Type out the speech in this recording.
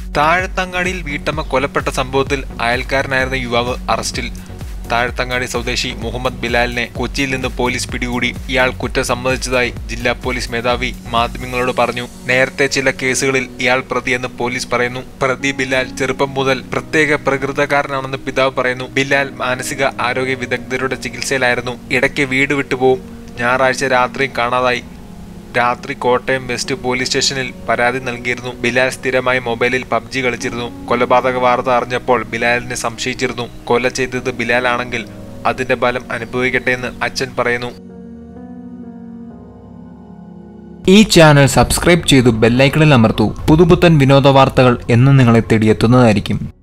താഴത്തങ്ങാടിയിൽ വീട്ടമ്മ കൊലപ്പെട്ട സംഭവത്തിൽ അയൽക്കാരനായിരുന്ന യുവാവ് അറസ്റ്റിൽ താഴത്തങ്ങാടി സ്വദേശി മുഹമ്മദ് ബിലാലിനെ കൊച്ചിയിൽ നിന്ന് പോലീസ് പിടികൂടി ഇയാൾ കുറ്റം സമ്മതിച്ചതായി ജില്ലാ പോലീസ് മേധാവി മാധ്യമങ്ങളോട് പറഞ്ഞു നേരത്തെ ചില കേസുകളിൽ ഇയാൾ പ്രതിയെന്ന് പോലീസ് പറയുന്നു പ്രതി ബിലാൽ ചെറുപ്പം മുതൽ പ്രത്യേക പ്രകൃതക്കാരനാണെന്ന് പിതാവ് പറയുന്നു ബിലാൽ മാനസിക ആരോഗ്യ വിദഗ്ധരുടെ ചികിത്സയിലായിരുന്നു ഇടയ്ക്ക് വീട് വിട്ടുപോകും ഞായറാഴ്ച രാത്രിയും കാണാതായി രാത്രി കോട്ടയം വെസ്റ്റ് പോലീസ് സ്റ്റേഷനിൽ പരാതി നൽകിയിരുന്നു ബിലാൽ സ്ഥിരമായി മൊബൈലിൽ പബ്ജി കളിച്ചിരുന്നു കൊലപാതക വാർത്ത അറിഞ്ഞപ്പോൾ ബിലാലിനെ സംശയിച്ചിരുന്നു കൊല ചെയ്തത് ബിലാലാണെങ്കിൽ അതിന്റെ ഫലം അനുഭവിക്കട്ടെ എന്ന് അച്ഛൻ പറയുന്നു ഈ ചാനൽ സബ്സ്ക്രൈബ് ചെയ്തു ബെല്ലൈക്കണിൽ അമർത്തൂ പുതുപുത്തൻ വിനോദ വാർത്തകൾ എന്നും നിങ്ങളെ തേടിയെത്തുന്നതായിരിക്കും